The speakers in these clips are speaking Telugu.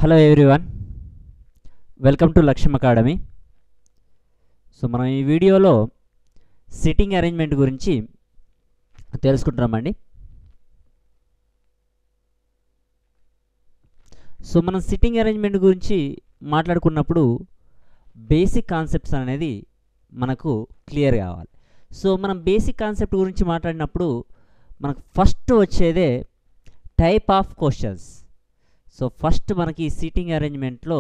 Hello everyone welcome to Lakshyam academy so మనం ఈ వీడియోలో సిట్టింగ్ అరేంజ్మెంట్ గురించి తెలుసుకుంటున్నామండి సో మనం సిట్టింగ్ అరేంజ్మెంట్ గురించి మాట్లాడుకున్నప్పుడు బేసిక్ కాన్సెప్ట్స్ అనేది మనకు క్లియర్ కావాలి సో మనం బేసిక్ కాన్సెప్ట్ గురించి మాట్లాడినప్పుడు మనకు ఫస్ట్ వచ్చేదే type of questions so first మనకి సీటింగ్ అరేంజ్మెంట్లో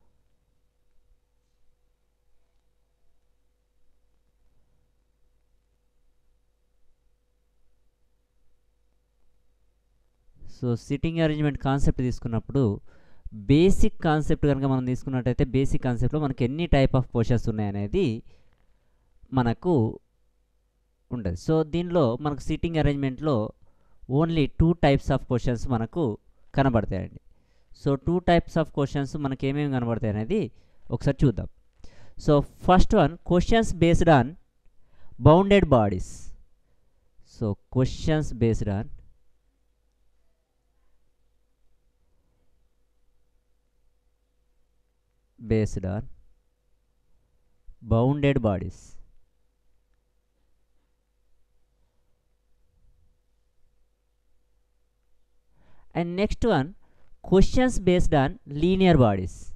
సో సిట్టింగ్ అరేంజ్మెంట్ కాన్సెప్ట్ తీసుకున్నప్పుడు బేసిక్ కాన్సెప్ట్ కనుక మనం తీసుకున్నట్టయితే బేసిక్ కాన్సెప్ట్లో మనకి ఎన్ని టైప్ ఆఫ్ పోషన్స్ ఉన్నాయనేది మనకు ఉంటుంది సో దీనిలో మనకు సిట్టింగ్ అరేంజ్మెంట్లో only two types of questions మనకు కనబడతాయండి so two types of questions మనకి ఏమేమి కనబడతాయి అనేది ఒకసారి చూద్దాం so first one questions based on bounded bodies so questions based on based on bounded bodies. And next one questions based on linear bodies.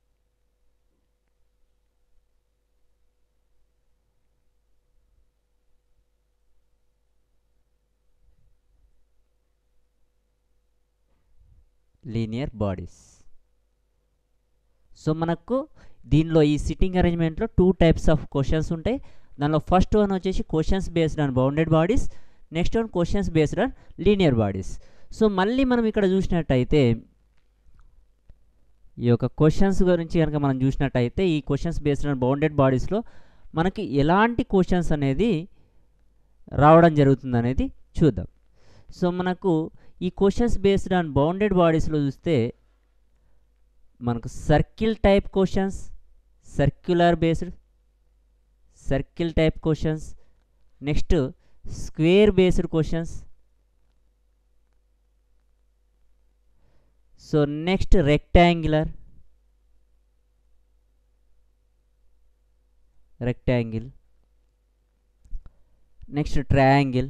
Linear bodies so మనకు దీనిలో ఈ సిట్టింగ్ అరేంజ్మెంట్లో టూ టైప్స్ ఆఫ్ క్వశ్చన్స్ ఉంటాయి దానిలో ఫస్ట్ వన్ వచ్చేసి questions based on bounded bodies next one questions based on linear bodies so మళ్ళీ మనం ఇక్కడ చూసినట్టయితే ఈ యొక్క క్వశ్చన్స్ గురించి కనుక మనం చూసినట్టయితే ఈ క్వశ్చన్స్ బేస్డ్ ఆన్ బౌండెడ్ బాడీస్లో మనకి ఎలాంటి క్వశ్చన్స్ అనేది రావడం జరుగుతుంది అనేది చూద్దాం సో మనకు ఈ క్వశ్చన్స్ బేస్డ్ ఆన్ బౌండెడ్ బాడీస్లో చూస్తే మనకు circle type questions circular based circle type questions next square based questions so next rectangular rectangle next triangle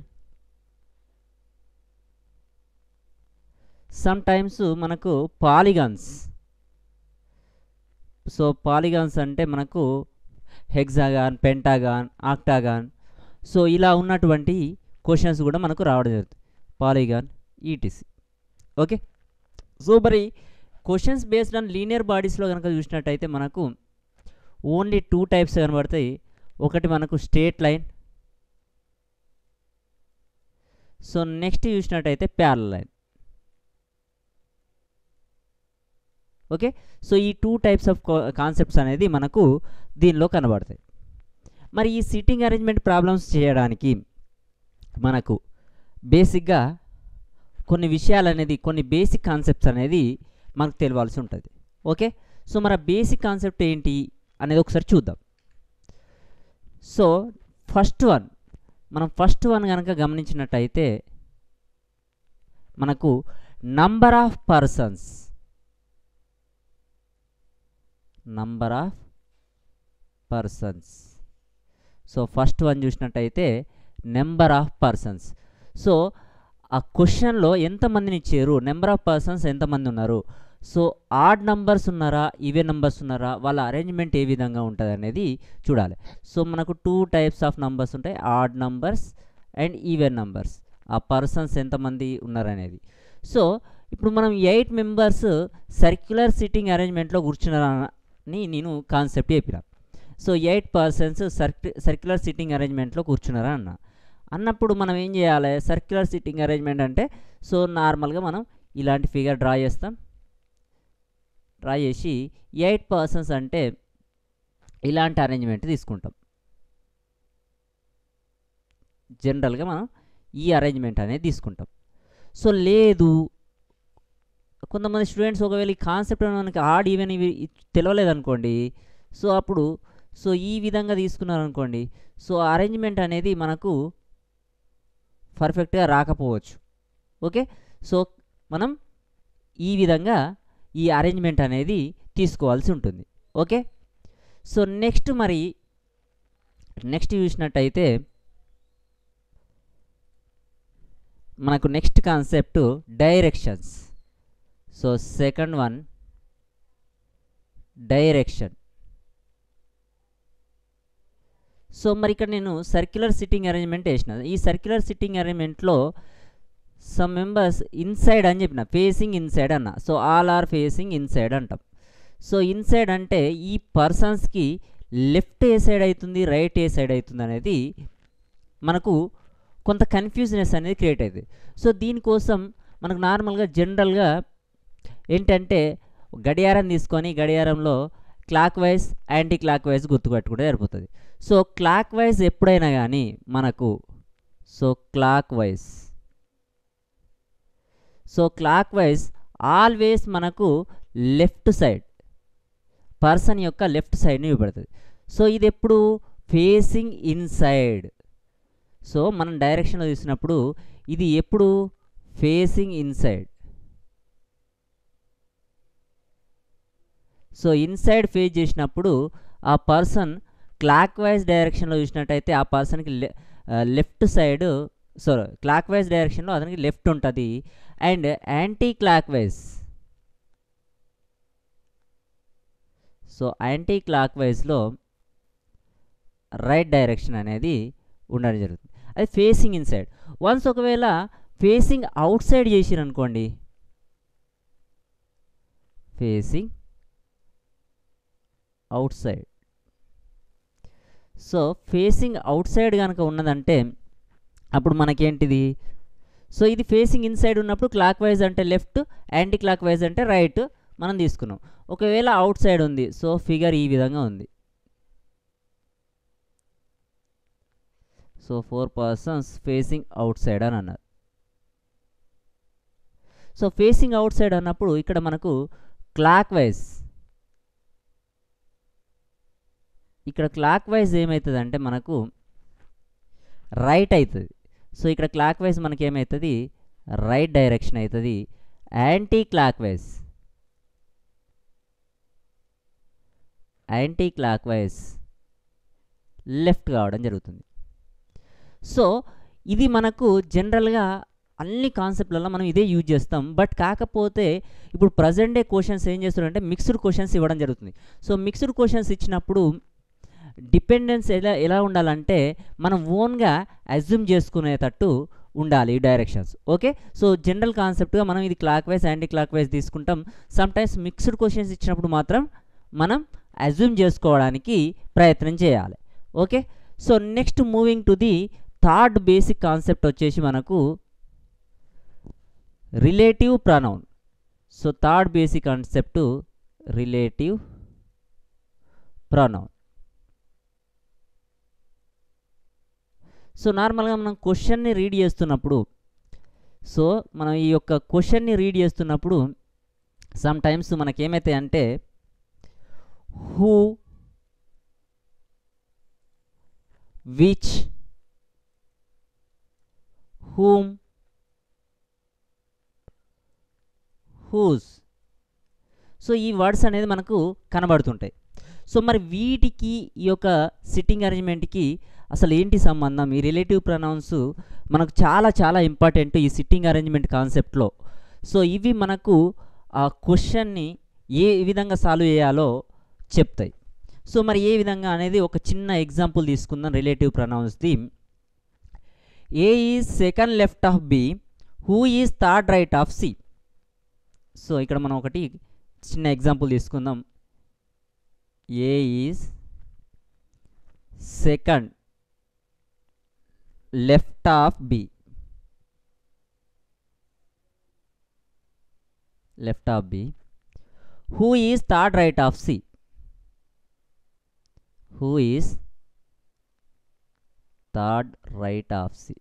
some times మనకు పాలిగాన్స్ సో పాలిగాన్స్ అంటే మనకు హెక్సాగాన్ పెంటాగాన్ ఆక్టాగాన్ సో ఇలా ఉన్నటువంటి క్వశ్చన్స్ కూడా మనకు రావడం జరుగుతుంది పాలిగాన్ ఈటీసీ ఓకే సో మరి క్వశ్చన్స్ బేస్డ్ ఆన్ లీనియర్ బాడీస్లో కనుక చూసినట్టయితే మనకు ఓన్లీ టూ టైప్స్ కనబడతాయి ఒకటి మనకు స్ట్రేట్ లైన్ సో నెక్స్ట్ చూసినట్టయితే ప్యారల్ లైన్ ఓకే సో ఈ టూ టైప్స్ ఆఫ్ కాన్సెప్ట్స్ అనేది మనకు దీనిలో కనబడతాయి మరి ఈ సిట్టింగ్ అరేంజ్మెంట్ ప్రాబ్లమ్స్ చేయడానికి మనకు బేసిక్గా కొన్ని విషయాలు అనేది కొన్ని బేసిక్ కాన్సెప్ట్స్ అనేది మనకు తెలియాల్సి ఉంటుంది ఓకే సో మన బేసిక్ కాన్సెప్ట్ ఏంటి అనేది ఒకసారి చూద్దాం సో ఫస్ట్ వన్ మనం ఫస్ట్ వన్ కనుక గమనించినట్టయితే మనకు number of persons number of persons so first one చూసినట్టయితే నెంబర్ ఆఫ్ పర్సన్స్ సో ఆ క్వశ్చన్లో ఎంతమందిని ఇచ్చారు నెంబర్ ఆఫ్ పర్సన్స్ ఎంతమంది ఉన్నారు సో ఆడ్ నంబర్స్ ఉన్నారా ఈవెన్ నంబర్స్ ఉన్నారా వాళ్ళ అరేంజ్మెంట్ ఏ విధంగా ఉంటుంది అనేది చూడాలి సో మనకు టూ టైప్స్ ఆఫ్ నంబర్స్ ఉంటాయి odd numbers and even numbers ఆ పర్సన్స్ ఎంతమంది ఉన్నారనేది సో ఇప్పుడు మనం ఎయిట్ మెంబర్స్ సర్క్యులర్ సిట్టింగ్ అరేంజ్మెంట్లో కూర్చున్నారా అని నేను కాన్సెప్ట్ చెప్పిన సో ఎయిట్ పర్సన్స్ సర్క్యు సర్క్యులర్ సిట్టింగ్ అరేంజ్మెంట్లో కూర్చున్నారా అన్న అన్నప్పుడు మనం ఏం చేయాలి సర్క్యులర్ సిట్టింగ్ అరేంజ్మెంట్ అంటే సో నార్మల్గా మనం ఇలాంటి ఫిగర్ డ్రా చేస్తాం డ్రా చేసి ఎయిట్ పర్సన్స్ అంటే ఇలాంటి అరేంజ్మెంట్ తీసుకుంటాం జనరల్గా మనం ఈ అరేంజ్మెంట్ అనేది తీసుకుంటాం సో లేదు కొంతమంది స్టూడెంట్స్ ఒకవేళ ఈ కాన్సెప్ట్ మనకి ఆడ్ ఈవెన్ ఇవి తెలియలేదు అనుకోండి సో అప్పుడు సో ఈ విధంగా తీసుకున్నారు అనుకోండి సో అరేంజ్మెంట్ అనేది మనకు పర్ఫెక్ట్గా రాకపోవచ్చు ఓకే సో మనం ఈ విధంగా ఈ అరేంజ్మెంట్ అనేది తీసుకోవాల్సి ఉంటుంది ఓకే సో నెక్స్ట్ మరి నెక్స్ట్ చూసినట్టయితే మనకు next concept directions so second one direction so మరి ఇక్కడ నేను సర్క్యులర్ సిట్టింగ్ అరేంజ్మెంట్ వేసిన ఈ సర్క్యులర్ సిట్టింగ్ అరేంజ్మెంట్లో సమ్ మెంబర్స్ ఇన్సైడ్ అని చెప్పిన ఫేసింగ్ ఇన్సైడ్ అన్న so all are facing inside అంటాం సో ఇన్సైడ్ అంటే ఈ పర్సన్స్కి లెఫ్ట్ ఏ సైడ్ అవుతుంది రైట్ ఏ సైడ్ అవుతుంది అనేది మనకు కొంత కన్ఫ్యూజ్నెస్ అనేది క్రియేట్ అవుతుంది సో దీనికోసం మనకు నార్మల్గా జనరల్గా ఏంటంటే గడియారం తీసుకొని గడియారంలో clockwise anti clockwise గుర్తుపెట్టుకుంటే సరిపోతుంది సో క్లాక్ వైజ్ ఎప్పుడైనా కానీ మనకు so clockwise so clockwise always మనకు లెఫ్ట్ సైడ్ పర్సన్ యొక్క లెఫ్ట్ సైడ్ని ఇవ్వబడుతుంది సో ఇది ఎప్పుడు ఫేసింగ్ ఇన్సైడ్ సో మనం డైరెక్షన్లో చూసినప్పుడు ఇది ఎప్పుడు facing inside so inside face చేసినప్పుడు ఆ పర్సన్ క్లాక్ వైజ్ డైరెక్షన్లో చూసినట్టయితే ఆ పర్సన్కి left side sorry clockwise డైరెక్షన్లో అతనికి లెఫ్ట్ ఉంటుంది and anti clockwise so anti క్లాక్ వైజ్లో రైట్ డైరెక్షన్ అనేది ఉండడం జరుగుతుంది అది ఫేసింగ్ ఇన్సైడ్ వన్స్ ఒకవేళ ఫేసింగ్ అవుట్ సైడ్ చేసిరనుకోండి facing outside so facing outside కనుక ఉన్నదంటే అప్పుడు మనకేంటిది సో ఇది ఫేసింగ్ ఇన్సైడ్ ఉన్నప్పుడు క్లాక్ వైజ్ అంటే లెఫ్ట్ యాంటీ క్లాక్ వైజ్ అంటే రైట్ మనం తీసుకున్నాం ఒకవేళ అవుట్ సైడ్ ఉంది సో ఫిగర్ ఈ విధంగా ఉంది so four persons facing outside అని అన్నారు సో ఫేసింగ్ అవుట్ సైడ్ అన్నప్పుడు ఇక్కడ మనకు క్లాక్ వైజ్ ఇక్కడ క్లాక్ వైజ్ ఏమవుతుంది అంటే మనకు రైట్ అవుతుంది సో ఇక్కడ క్లాక్ వైజ్ మనకి ఏమవుతుంది రైట్ డైరెక్షన్ అవుతుంది anti clockwise anti clockwise left కావడం జరుగుతుంది సో ఇది మనకు జనరల్గా అన్ని కాన్సెప్ట్లలో మనం ఇదే యూజ్ చేస్తాం బట్ కాకపోతే ఇప్పుడు ప్రజెంట్ డే క్వశ్చన్స్ ఏం చేస్తున్నారంటే మిక్స్డ్ క్వశ్చన్స్ ఇవ్వడం జరుగుతుంది సో మిక్స్డ్ క్వశ్చన్స్ ఇచ్చినప్పుడు డిపెండెన్స్ ఎలా ఎలా ఉండాలంటే మనం ఓన్గా అజ్యూమ్ చేసుకునేటట్టు ఉండాలి ఈ డైరెక్షన్స్ ఓకే సో జనరల్ కాన్సెప్ట్గా మనం ఇది clockwise anti clockwise తీసుకుంటాం సమ్టైమ్స్ మిక్స్డ్ క్వశ్చన్స్ ఇచ్చినప్పుడు మాత్రం మనం అజ్యూమ్ చేసుకోవడానికి ప్రయత్నం చేయాలి okay so next moving to the third basic concept వచ్చేసి మనకు relative pronoun so third basic concept relative pronoun so నార్మల్గా మనం క్వశ్చన్ని రీడ్ చేస్తున్నప్పుడు సో మనం ఈ యొక్క క్వశ్చన్ని రీడ్ చేస్తున్నప్పుడు సమ్ టైమ్స్ మనకేమైతాయి అంటే who which whom whose so ఈ వర్డ్స్ అనేది మనకు కనబడుతుంటాయి సో మరి వీటికి ఈ యొక్క సిట్టింగ్ అరేంజ్మెంట్కి అసలు ఏంటి సంబంధం ఈ రిలేటివ్ ప్రొనౌన్స్ మనకు చాలా చాలా ఇంపార్టెంట్ ఈ సిట్టింగ్ అరేంజ్మెంట్ కాన్సెప్ట్లో సో ఇవి మనకు ఆ క్వశ్చన్ని ఏ విధంగా సాల్వ్ చేయాలో చెప్తాయి సో మరి ఏ విధంగా అనేది ఒక చిన్న ఎగ్జాంపుల్ తీసుకుందాం రిలేటివ్ ప్రొనౌన్స్ది A is second left of B who is third right of C so ఇక్కడ మనం ఒకటి చిన్న ఎగ్జాంపుల్ తీసుకుందాం A is second left of B left of B who is third right of C who is third right of C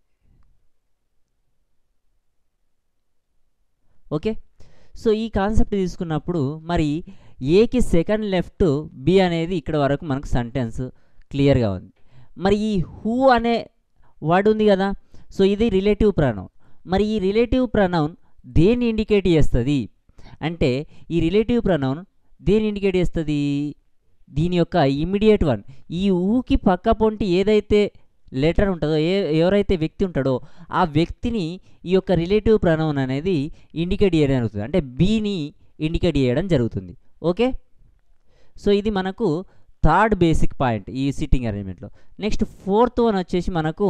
okay so ఈ కాన్సెప్ట్ తీసుకున్నప్పుడు మరి ఏకి సెకండ్ లెఫ్ట్ బి అనేది ఇక్కడ వరకు మనకు సెంటెన్స్ క్లియర్గా ఉంది మరి ఈ హూ అనే వర్డ్ ఉంది కదా సో ఇది రిలేటివ్ ప్రనౌన్ మరి ఈ రిలేటివ్ ప్రనౌన్ దేన్ని ఇండికేట్ చేస్తుంది అంటే ఈ రిలేటివ్ ప్రొనౌన్ దేని ఇండికేట్ చేస్తుంది దీని యొక్క ఇమ్మీడియట్ వన్ ఈ ఊకి పక్క పొంటి ఏదైతే లెటర్ ఉంటుందో ఏ ఎవరైతే వ్యక్తి ఉంటాడో ఆ వ్యక్తిని ఈ యొక్క రిలేటివ్ ప్రొనౌన్ అనేది ఇండికేట్ చేయడం జరుగుతుంది అంటే బీని ఇండికేట్ చేయడం జరుగుతుంది ఓకే సో ఇది మనకు థర్డ్ బేసిక్ పాయింట్ ఈ సిట్టింగ్ అరేంజ్మెంట్లో నెక్స్ట్ ఫోర్త్ వన్ వచ్చేసి మనకు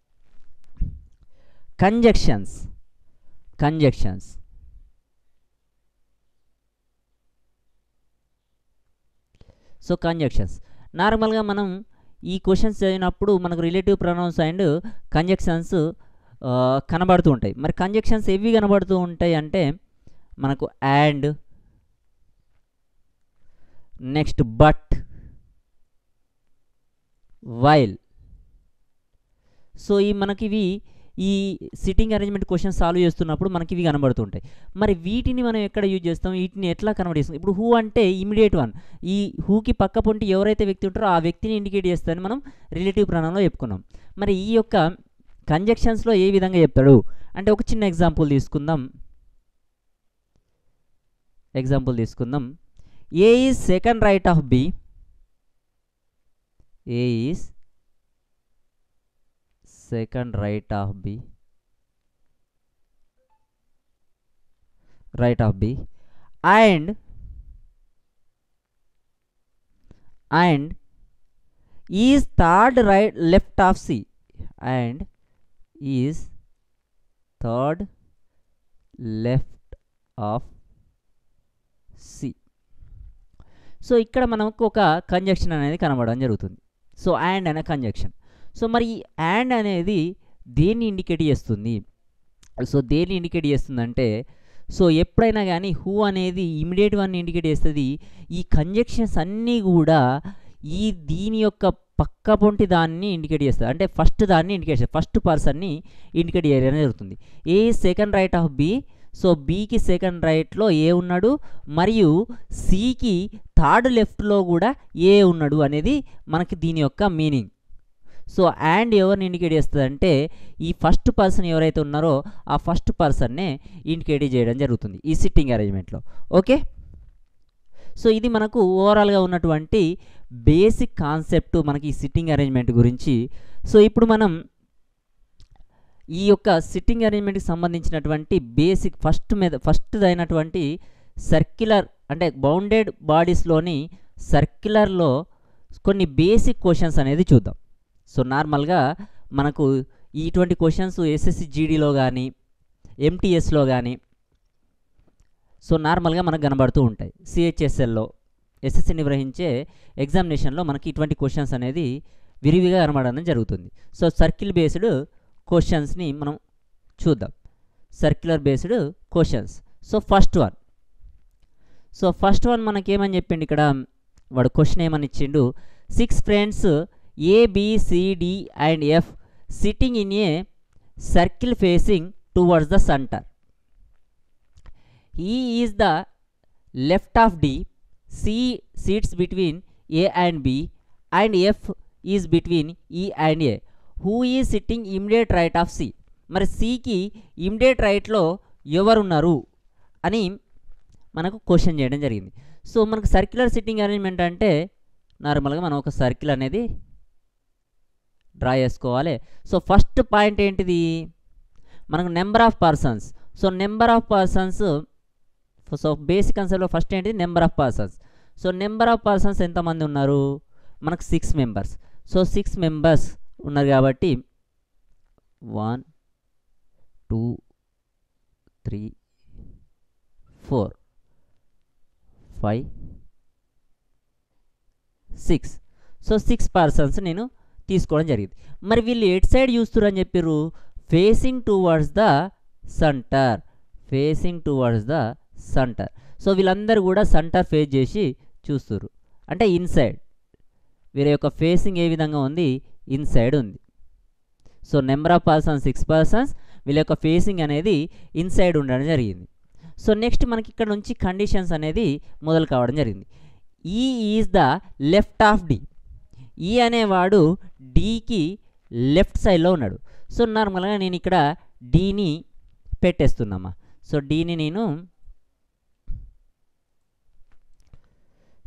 కంజక్షన్స్ కంజక్షన్స్ సో కంజక్షన్స్ నార్మల్గా మనం ఈ క్వశ్చన్స్ చదివినప్పుడు మనకు రిలేటివ్ ప్రొనౌన్స్ అండ్ కంజక్షన్స్ కనబడుతూ ఉంటాయి మరి కంజక్షన్స్ ఎవి కనబడుతూ ఉంటాయి అంటే మనకు and next but while so ఈ మనకి ఇవి ఈ సిట్టింగ్ అరేంజ్మెంట్ క్వశ్చన్ సాల్వ్ చేస్తున్నప్పుడు మనకి ఇవి కనబడుతుంటాయి మరి వీటిని మనం ఎక్కడ యూజ్ చేస్తాం వీటిని ఎట్లా కనబడిస్తాం ఇప్పుడు హూ అంటే ఇమీడియట్ వన్ ఈ హూకి పక్క పొంటి ఎవరైతే వ్యక్తి ఉంటారో ఆ వ్యక్తిని ఇండికేట్ చేస్తారని మనం రిలేటివ్ ప్రాణంలో చెప్పుకున్నాం మరి ఈ యొక్క కంజక్షన్స్లో ఏ విధంగా చెప్తాడు అంటే ఒక చిన్న ఎగ్జాంపుల్ తీసుకుందాం ఎగ్జాంపుల్ తీసుకుందాం A is second right of B A is second right of B right of B and and is third right left of C and is third left of C so ఇక్కడ మనకు ఒక కంజక్షన్ అనేది కనబడడం జరుగుతుంది సో అండ్ అనే కంజక్షన్ సో మరి ఈ అండ్ అనేది దేన్ని ఇండికేట్ చేస్తుంది సో దేన్ని ఇండికేట్ చేస్తుందంటే సో ఎప్పుడైనా కానీ హూ అనేది ఇమీడియట్ వన్ ఇండికేట్ చేస్తుంది ఈ కంజక్షన్స్ అన్నీ కూడా ఈ దీని యొక్క పక్క పొంటి దాన్ని ఇండికేట్ చేస్తుంది అంటే ఫస్ట్ దాన్ని ఇండికేట్ చేస్తుంది ఫస్ట్ పర్సన్ని ఇండికేట్ చేయడం జరుగుతుంది A second right of B so బీకి సెకండ్ రైట్లో ఏ ఉన్నాడు మరియు సికి థర్డ్ లెఫ్ట్లో కూడా ఏ ఉన్నాడు అనేది మనకి దీని యొక్క మీనింగ్ సో అండ్ ఎవరిని ఇండికేట్ చేస్తుంది అంటే ఈ ఫస్ట్ పర్సన్ ఎవరైతే ఉన్నారో ఆ ఫస్ట్ పర్సన్నే ఇండికేట్ చేయడం జరుగుతుంది ఈ సిట్టింగ్ అరేంజ్మెంట్లో ఓకే సో ఇది మనకు ఓవరాల్గా ఉన్నటువంటి బేసిక్ కాన్సెప్ట్ మనకి ఈ సిట్టింగ్ అరేంజ్మెంట్ గురించి సో ఇప్పుడు మనం ఈ యొక్క సిట్టింగ్ అరేంజ్మెంట్కి సంబంధించినటువంటి బేసిక్ ఫస్ట్ మీద ఫస్ట్ అయినటువంటి సర్క్యులర్ అంటే బౌండెడ్ బాడీస్లోని సర్క్యులర్లో కొన్ని బేసిక్ క్వశ్చన్స్ అనేది చూద్దాం సో నార్మల్గా మనకు ఇటువంటి క్వశ్చన్స్ ఎస్ఎస్సి జీడీలో కానీ ఎంటీఎస్లో కానీ సో నార్మల్గా మనకు కనబడుతూ ఉంటాయి సిహెచ్ఎస్ఎల్లో ఎస్ఎస్సి నిర్వహించే ఎగ్జామినేషన్లో మనకి ఇటువంటి క్వశ్చన్స్ అనేది విరివిగా కనబడడం జరుగుతుంది సో సర్కిల్ బేస్డ్ క్వశ్చన్స్ని మనం చూద్దాం circular based questions so first one so first one మనకేమని చెప్పిండు ఇక్కడ వాడు క్వశ్చన్ ఏమని ఇచ్చిండు six friends A B C D and F sitting in a circle facing towards the centre E is the left of D C seats between A and B and F is between E and A who is sitting immediate right of C మరి సికి ఇమిడియట్ రైట్లో ఎవరున్నారు అని మనకు క్వశ్చన్ చేయడం జరిగింది సో మనకు సర్క్యులర్ సిట్టింగ్ అరేంజ్మెంట్ అంటే నార్మల్గా మనం ఒక సర్కిల్ అనేది డ్రా చేసుకోవాలి సో ఫస్ట్ పాయింట్ ఏంటిది మనకు number of persons so number of persons so basic కన్సెప్ట్లో ఫస్ట్ ఏంటిది number of persons so number of persons ఎంతమంది ఉన్నారు మనకు six members so six members ఉన్నారు కాబట్టి one two three four five six so six persons నేను తీసుకోవడం జరిగింది మరి వీళ్ళు ఎట్ సైడ్ చూస్తున్నారు అని చెప్పారు facing towards the centre facing towards the centre so వీళ్ళందరూ కూడా సెంటర్ ఫేస్ చేసి చూస్తున్నారు అంటే ఇన్సైడ్ వీరి యొక్క ఫేసింగ్ ఏ విధంగా ఉంది ఇన్సైడ్ ఉంది so number of persons six persons వీళ్ళ యొక్క ఫేసింగ్ అనేది ఇన్సైడ్ ఉండడం జరిగింది సో నెక్స్ట్ మనకి ఇక్కడ నుంచి కండిషన్స్ అనేది మొదలు కావడం జరిగింది E is the left of D E అనేవాడు డీకి లెఫ్ట్ సైడ్లో ఉన్నాడు సో నార్మల్గా నేను ఇక్కడ డీని పెట్టేస్తున్నామా సో డీని నేను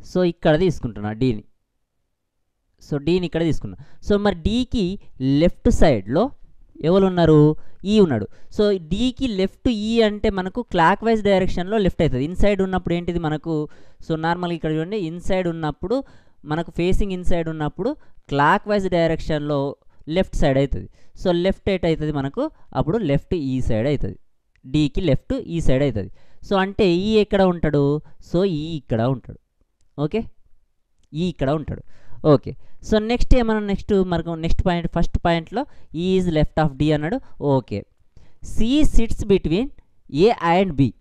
సో ఇక్కడ తీసుకుంటున్నా డీని సో డీని ఇక్కడ తీసుకున్నా సో మరి డీకి లెఫ్ట్ సైడ్లో ఎవరు ఉన్నారు ఈ ఉన్నాడు సో డీకి లెఫ్ట్ ఈ అంటే మనకు క్లాక్ వైజ్ డైరెక్షన్లో లెఫ్ట్ అవుతుంది ఇన్సైడ్ ఉన్నప్పుడు ఏంటిది మనకు సో నార్మల్గా ఇక్కడ చూడండి ఇన్సైడ్ ఉన్నప్పుడు మనకు ఫేసింగ్ ఇన్సైడ్ ఉన్నప్పుడు క్లాక్ వైజ్ డైరెక్షన్లో లెఫ్ట్ సైడ్ అవుతుంది సో లెఫ్ట్ ఎట్ అవుతుంది మనకు అప్పుడు లెఫ్ట్ ఈ సైడ్ అవుతుంది డీకి లెఫ్ట్ ఈ సైడ్ అవుతుంది సో అంటే ఈ ఎక్కడ ఉంటాడు సో ఈ ఇక్కడ ఉంటాడు ఓకే ఈ ఇక్కడ ఉంటాడు ఓకే సో నెక్స్ట్ ఏమన్నా నెక్స్ట్ మనకు నెక్స్ట్ పాయింట్ ఫస్ట్ పాయింట్లో ఈజ్ లెఫ్ట్ ఆఫ్ డి అన్నాడు okay C sits between A and B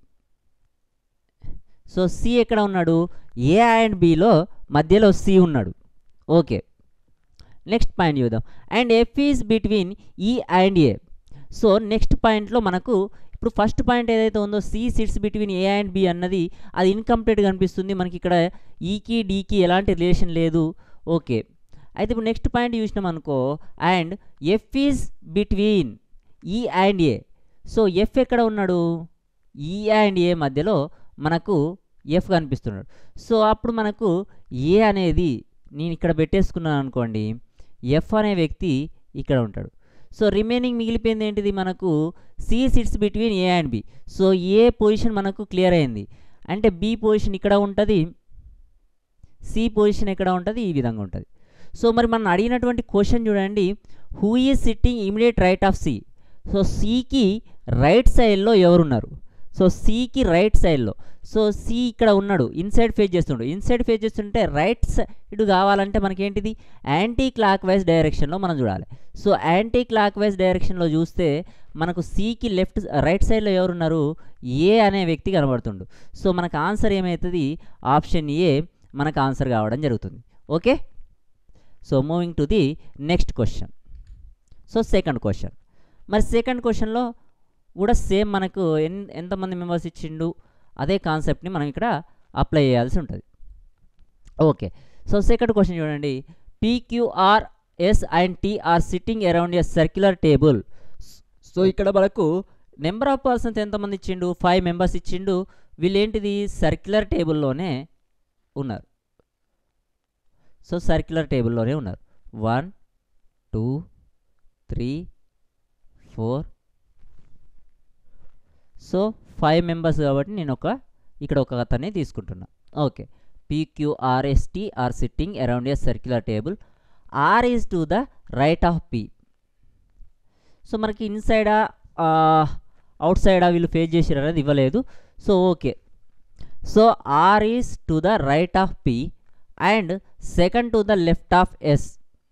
so C ఎక్కడ ఉన్నాడు ఏ అండ్ బిలో మధ్యలో సి ఉన్నాడు ఓకే నెక్స్ట్ పాయింట్ చూద్దాం and F is between E and A so next పాయింట్లో మనకు ఇప్పుడు ఫస్ట్ పాయింట్ ఏదైతే ఉందో C sits between A and B అన్నది అది ఇన్కంప్లీట్గా అనిపిస్తుంది మనకి ఇక్కడ ఈకి డీకి ఎలాంటి రిలేషన్ లేదు ఓకే అయితే ఇప్పుడు నెక్స్ట్ పాయింట్ చూసినాం అనుకో and F is between E and A so F ఎక్కడ ఉన్నాడు ఈ అండ్ ఏ మధ్యలో మనకు ఎఫ్ కనిపిస్తున్నాడు సో అప్పుడు మనకు ఏ అనేది నేను ఇక్కడ పెట్టేసుకున్నాను అనుకోండి ఎఫ్ అనే వ్యక్తి ఇక్కడ ఉంటాడు సో రిమైనింగ్ మిగిలిపోయింది ఏంటిది మనకు C sits between A and B so A position మనకు క్లియర్ అయింది అంటే బి పొజిషన్ ఇక్కడ ఉంటుంది సి పొజిషన్ ఎక్కడ ఉంటుంది ఈ విధంగా ఉంటుంది సో మరి మనం అడిగినటువంటి క్వశ్చన్ చూడండి who is sitting immediate right of C so సికి రైట్ సైడ్లో ఎవరున్నారు సో సికి రైట్ సైడ్లో సో సి ఇక్కడ ఉన్నాడు ఇన్సైడ్ ఫేస్ చేస్తుండు ఇన్సైడ్ ఫేస్ చేస్తుంటే రైట్ సైడ్ కావాలంటే మనకేంటిది యాంటీ క్లాక్ వైజ్ డైరెక్షన్లో మనం చూడాలి సో యాంటీ క్లాక్ వైజ్ డైరెక్షన్లో చూస్తే మనకు సికి లెఫ్ట్ రైట్ సైడ్లో ఎవరున్నారు ఏ అనే వ్యక్తి కనబడుతుండు సో మనకు ఆన్సర్ ఏమవుతుంది ఆప్షన్ ఏ మనకు ఆన్సర్ కావడం జరుగుతుంది okay so moving to the next question so second question మరి సెకండ్ క్వశ్చన్లో కూడా సేమ్ మనకు ఎన్ ఎంతమంది మెంబర్స్ ఇచ్చిండు అదే కాన్సెప్ట్ని మనం ఇక్కడ అప్లై చేయాల్సి ఉంటుంది ఓకే సో సెకండ్ క్వశ్చన్ చూడండి P Q R S and T R sitting around a circular table so ఇక్కడ మనకు నెంబర్ ఆఫ్ పర్సన్స్ ఎంతమంది ఇచ్చిండు ఫైవ్ మెంబర్స్ ఇచ్చిండు వీళ్ళేంటిది సర్క్యులర్ టేబుల్లోనే ఉన్నారు సో సర్క్యులర్ టేబుల్లోనే ఉన్నారు one two three four so five members కాబట్టి నేను ఒక ఇక్కడ ఒక అతన్ని తీసుకుంటున్నా okay P Q R S T are sitting around a circular table R is to the right of P so మనకి ఇన్సైడా అవుట్ సైడా వీళ్ళు ఫేస్ చేసారు అనేది ఇవ్వలేదు so okay so R is to the right of P and second to the left of S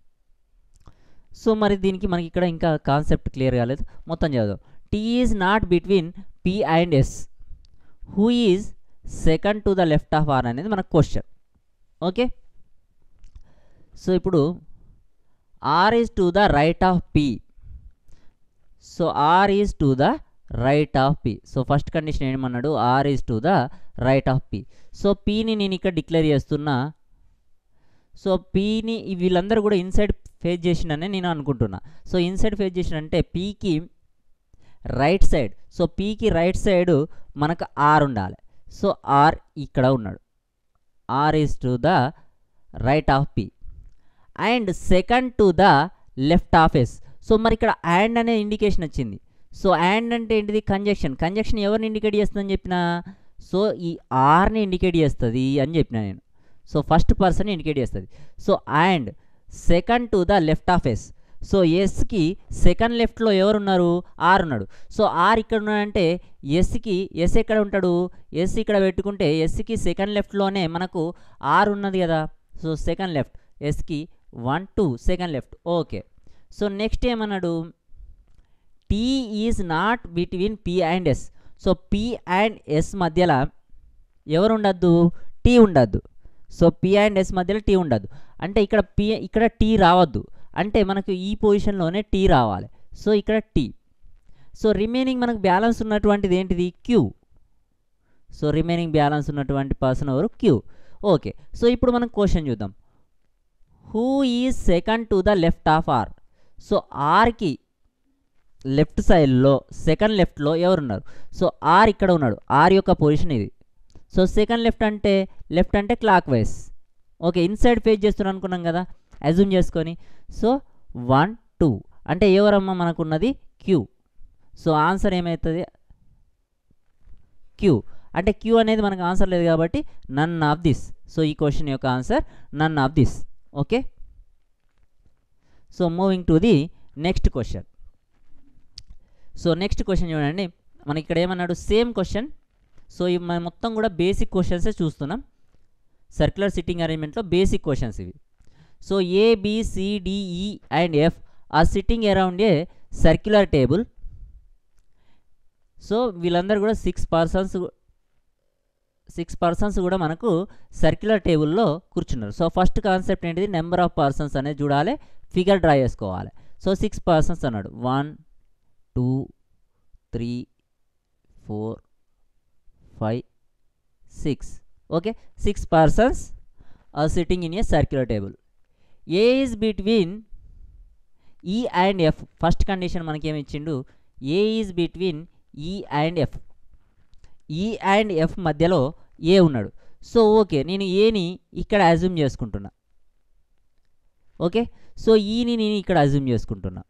so మరి దీనికి మనకి ఇక్కడ ఇంకా కాన్సెప్ట్ క్లియర్ కాలేదు మొత్తం చదువు T is not between P and S who is second to the left of R అనేది మన క్వశ్చన్ ఓకే సో ఇప్పుడు R is to the right of P so R is to the right of P so first condition ఏమన్నాడు R is to the right of P so పీని నేను ఇక్కడ డిక్లేర్ చేస్తున్నా సో పీని వీళ్ళందరూ కూడా ఇన్సైడ్ ఫేస్ చేసిండని నేను అనుకుంటున్నా సో ఇన్సైడ్ ఫేస్ చేసిండంటే పీకి రైట్ సైడ్ సో పీకి రైట్ సైడ్ మనకు ఆర్ ఉండాలి సో ఆర్ ఇక్కడ ఉన్నాడు R is to the right of P and second to the left of S so మరి ఇక్కడ అండ్ అనే ఇండికేషన్ వచ్చింది సో అండ్ అంటే ఏంటిది కంజక్షన్ కంజక్షన్ ఎవరిని ఇండికేట్ చేస్తుందని చెప్పిన సో ఈ ఆర్ని ఇండికేట్ చేస్తుంది అని చెప్పిన నేను సో ఫస్ట్ పర్సన్ ఇండికేట్ చేస్తుంది so and second to the left of S so ఎస్కి సెకండ్ లెఫ్ట్లో ఎవరు ఉన్నారు ఆర్ ఉన్నాడు సో ఆర్ ఇక్కడ ఉన్నాడంటే ఎస్కి ఎస్ ఎక్కడ ఉంటాడు ఎస్ ఇక్కడ పెట్టుకుంటే ఎస్కి సెకండ్ లెఫ్ట్లోనే మనకు ఆర్ ఉన్నది కదా సో సెకండ్ లెఫ్ట్ ఎస్కి one two second left okay so next ఏమన్నాడు T is not between P and S so P and S మధ్యలో ఎవరు ఉండద్దు టీ ఉండద్దు సో పి అండ్ ఎస్ మధ్యలో టీ ఉండద్దు అంటే ఇక్కడ పి ఇక్కడ టీ రావద్దు అంటే మనకు ఈ పొజిషన్లోనే టీ రావాలి సో ఇక్కడ టీ సో రిమైనింగ్ మనకు బ్యాలెన్స్ ఉన్నటువంటిది ఏంటిది క్యూ సో రిమైనింగ్ బ్యాలెన్స్ ఉన్నటువంటి పర్సన్ ఎవరు క్యూ ఓకే సో ఇప్పుడు మనం క్వశ్చన్ చూద్దాం who is second to the left of R so ఆర్కి లెఫ్ట్ సైడ్లో సెకండ్ లెఫ్ట్లో ఎవరున్నారు సో ఆర్ ఇక్కడ ఉన్నాడు ఆర్ యొక్క పొజిషన్ ఇది సో సెకండ్ లెఫ్ట్ అంటే లెఫ్ట్ అంటే clockwise okay inside face చేస్తున్నాం అనుకున్నాం కదా అజ్యూమ్ చేసుకొని సో వన్ టూ అంటే ఎవరమ్మా మనకున్నది క్యూ సో ఆన్సర్ ఏమవుతుంది క్యూ అంటే క్యూ అనేది మనకు ఆన్సర్ లేదు కాబట్టి నన్ ఆఫ్ దిస్ సో ఈ క్వశ్చన్ యొక్క answer none of this okay so moving to the next question so next question చూడండి మనకి ఇక్కడ ఏమన్నాడు సేమ్ క్వశ్చన్ సో ఇవి మనం మొత్తం కూడా బేసిక్ క్వశ్చన్సే చూస్తున్నాం సర్క్యులర్ సిట్టింగ్ అరేంజ్మెంట్లో బేసిక్ క్వశ్చన్స్ ఇవి so A B C D E and F are sitting around a circular table so వీళ్ళందరూ కూడా సిక్స్ పర్సన్స్ సిక్స్ పర్సన్స్ కూడా మనకు సర్క్యులర్ టేబుల్లో కూర్చున్నారు సో ఫస్ట్ కాన్సెప్ట్ ఏంటిది నెంబర్ ఆఫ్ పర్సన్స్ అనేది చూడాలి ఫిగర్ డ్రా చేసుకోవాలి సో సిక్స్ పర్సన్స్ అన్నాడు one two three four five six okay six persons are sitting in a circular table A is between E and F first condition మనకి ఏమి ఇచ్చిండు A is between E and F E and F మధ్యలో ఏ ఉన్నాడు సో ఓకే నేను ఏని ఇక్కడ అజ్యూమ్ చేసుకుంటున్నా ఓకే సో ఈని నేను ఇక్కడ అజ్యూమ్ చేసుకుంటున్నా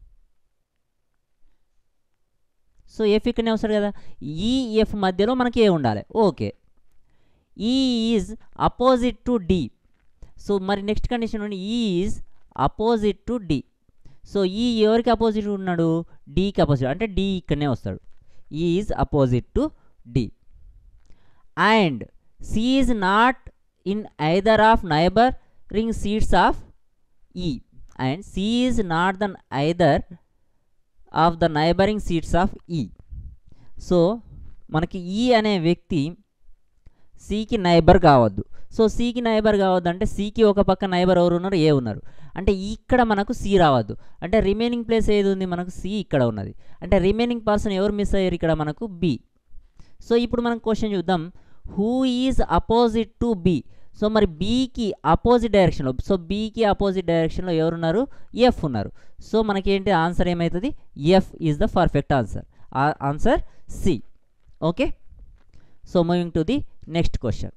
సో ఎఫ్ ఇక్కడనే వస్తాడు కదా ఈ ఎఫ్ మధ్యలో మనకి ఏ ఉండాలి okay E is opposite to D so మరి నెక్స్ట్ కండిషన్ ఉండి E is opposite to D so E ఎవరికి అపోజిట్ ఉన్నాడు డీకి అపోజిట్ అంటే డి ఇక్కడనే వస్తాడు is opposite to D and C is not in either of neighbouring seats of E and C is not the either of the neighbouring seats of E so మనకి ఈ అనే వ్యక్తి సికి నైబర్ కావద్దు సో సికి నైబర్ కావద్దు అంటే సికి ఒక పక్క నైబర్ ఎవరు ఉన్నారు ఏ ఉన్నారు అంటే ఇక్కడ మనకు సి రావద్దు అంటే రిమైనింగ్ ప్లేస్ ఏది ఉంది మనకు సి ఇక్కడ ఉన్నది అంటే రిమైనింగ్ పర్సన్ ఎవరు మిస్ అయ్యారు ఇక్కడ మనకు బి సో ఇప్పుడు మనం క్వశ్చన్ చూద్దాం who is opposite to B so మరి బీకి అపోజిట్ డైరెక్షన్లో సో బీకి అపోజిట్ డైరెక్షన్లో ఎవరున్నారు ఎఫ్ ఉన్నారు సో మనకేంటి ఆన్సర్ ఏమవుతుంది F is the perfect answer answer C okay so moving to the next question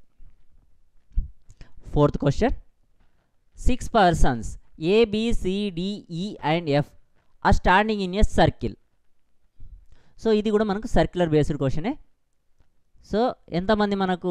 fourth question six persons A B C D E and F are standing in a circle so ఇది కూడా మనకు సర్క్యులర్ బేస్డ్ క్వశ్చనే సో ఎంతమంది మనకు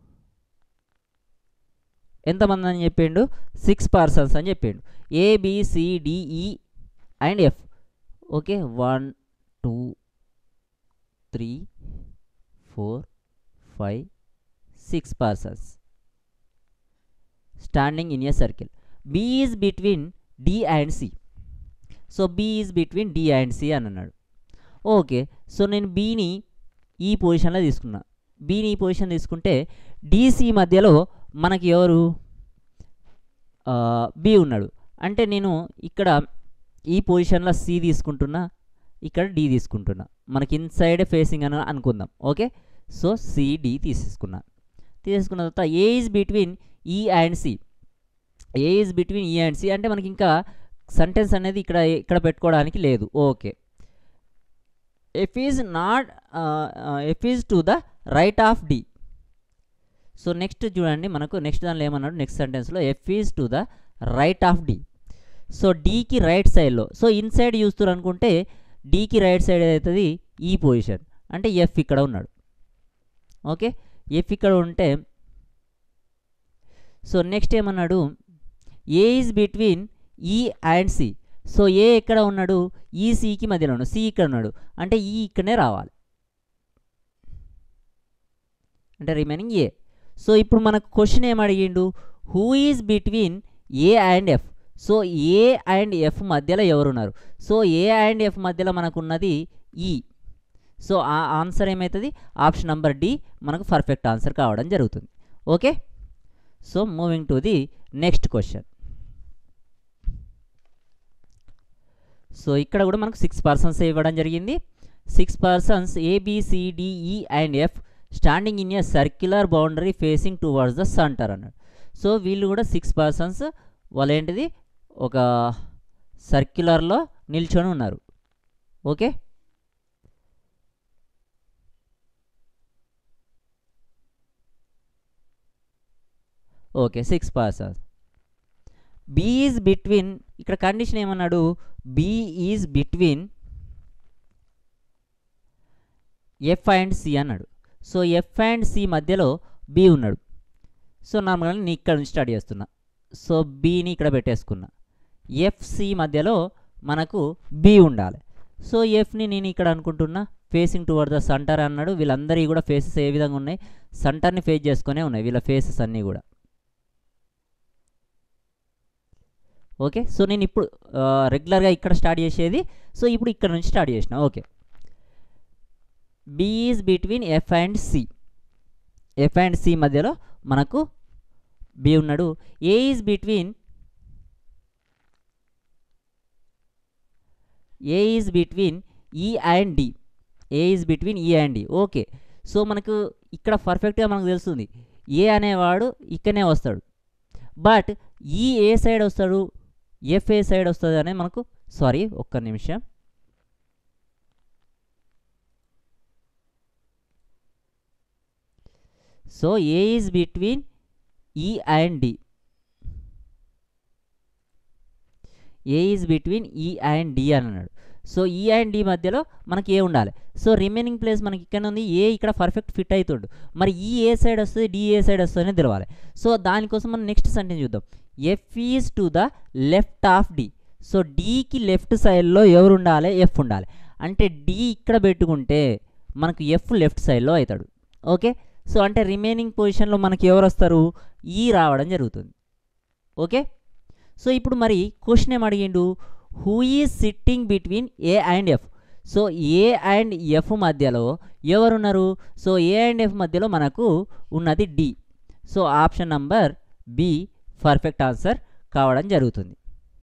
ఎంతమంది అని చెప్పిండు సిక్స్ పర్సన్స్ అని చెప్పిండు A B C D E and F okay one two three four five six persons standing in a circle B is between D and C so B is between D and C అని అన్నాడు ఓకే సో నేను బీని ఈ పొజిషన్లో తీసుకున్నా బీని ఈ పొజిషన్ తీసుకుంటే డిసి మధ్యలో మనకి ఎవరు బి ఉన్నాడు అంటే నేను ఇక్కడ ఈ పొజిషన్లో సి తీసుకుంటున్నా ఇక్కడ డి తీసుకుంటున్నా మనకి ఇన్సైడ్ ఫేసింగ్ అని అనుకుందాం ఓకే సో సిడి తీసేసుకున్నా తీసేసుకున్న తర్వాత A is between E and C A is between E and C అంటే మనకి ఇంకా సెంటెన్స్ అనేది ఇక్కడ ఇక్కడ పెట్టుకోవడానికి లేదు okay F is not F is to the right of D so next చూడండి మనకు నెక్స్ట్ దానిలో ఏమన్నాడు నెక్స్ట్ సెంటెన్స్లో F is to the right of D so డీకి రైట్ సైడ్లో సో ఇన్సైడ్ చూస్తారు అనుకుంటే డీకి రైట్ సైడ్ అవుతుంది ఈ పొజిషన్ అంటే ఎఫ్ ఇక్కడ ఉన్నాడు ఓకే ఎఫ్ ఇక్కడ ఉంటే సో నెక్స్ట్ ఏమన్నాడు A is between E and C so A ఎక్కడ ఉన్నాడు ఈ సికి మధ్యలో ఉన్నాడు సి ఇక్కడ ఉన్నాడు అంటే ఈ ఇక్కడనే రావాలి అంటే రిమైనింగ్ ఏ సో ఇప్పుడు మనకు క్వశ్చన్ ఏం అడిగిండు who is between A and F so A and F మధ్యలో ఎవరున్నారు సో ఏ అండ్ ఎఫ్ మధ్యలో మనకు ఉన్నది ఈ సో ఆ ఆన్సర్ ఏమవుతుంది ఆప్షన్ నెంబర్ డి మనకు పర్ఫెక్ట్ ఆన్సర్ కావడం జరుగుతుంది okay so moving to the next question so ఇక్కడ కూడా మనకు సిక్స్ పర్సన్స్ ఇవ్వడం జరిగింది six persons A B C D E and F standing in a circular boundary facing towards the centre అన్నాడు సో వీళ్ళు కూడా సిక్స్ పర్సన్స్ వాళ్ళు ఏంటిది ఒక సర్క్యులర్లో నిల్చొని ఉన్నారు okay okay six persons B is between ఇక్కడ కండిషన్ ఏమన్నాడు B is between F and C అన్నాడు సో ఎఫ్ అండ్ సి మధ్యలో బి ఉన్నాడు సో నార్మల్గా నేను ఇక్కడ నుంచి స్టార్ట్ చేస్తున్నా సో బీని ఇక్కడ పెట్టేసుకున్నా ఎఫ్సి మధ్యలో మనకు బి ఉండాలి సో ఎఫ్ని నేను ఇక్కడ అనుకుంటున్నా ఫేసింగ్ టువర్డ్ ద సెంటర్ అన్నాడు వీళ్ళందరికీ కూడా ఫేసెస్ ఏ విధంగా ఉన్నాయి సెంటర్ని ఫేస్ చేసుకునే ఉన్నాయి వీళ్ళ ఫేసెస్ అన్నీ కూడా ఓకే సో నేను ఇప్పుడు రెగ్యులర్గా ఇక్కడ స్టార్ట్ చేసేది సో ఇప్పుడు ఇక్కడ నుంచి స్టార్ట్ చేసిన okay B is between F and C F and C మధ్యలో మనకు బి ఉన్నాడు A is between A is between E and D A is between E and D okay so మనకు ఇక్కడ పర్ఫెక్ట్గా మనకు తెలుస్తుంది ఏ అనేవాడు ఇక్కడనే వస్తాడు బట్ ఈ ఏ సైడ్ వస్తాడు ఎఫ్ ఏ సైడ్ వస్తుంది అనేది మనకు సారీ ఒక్క నిమిషం so A is between E and D A is between E and D అని అన్నాడు సో ఈ అండ్ డి మధ్యలో మనకి ఏ ఉండాలి సో రిమైనింగ్ ప్లేస్ మనకి ఇక్కడ ఉంది ఏ ఇక్కడ పర్ఫెక్ట్ ఫిట్ అవుతుండు మరి ఈ ఏ సైడ్ వస్తుంది డి ఏ సైడ్ వస్తుంది అని తెలవాలి సో దానికోసం మనం నెక్స్ట్ సెంటెన్స్ చూద్దాం F is to the left of D so డీకి లెఫ్ట్ సైడ్లో ఎవరు ఉండాలి ఎఫ్ ఉండాలి అంటే డి ఇక్కడ పెట్టుకుంటే మనకు ఎఫ్ లెఫ్ట్ సైడ్లో అవుతాడు ఓకే సో అంటే రిమైనింగ్ పొజిషన్లో మనకి ఎవరు వస్తారు ఈ రావడం జరుగుతుంది ఓకే సో ఇప్పుడు మరి క్వశ్చన్ ఏం అడిగిండు who is sitting between A and F so A and F మధ్యలో ఎవరున్నారు సో ఏ అండ్ ఎఫ్ మధ్యలో మనకు ఉన్నది D so option number B perfect answer కావడం జరుగుతుంది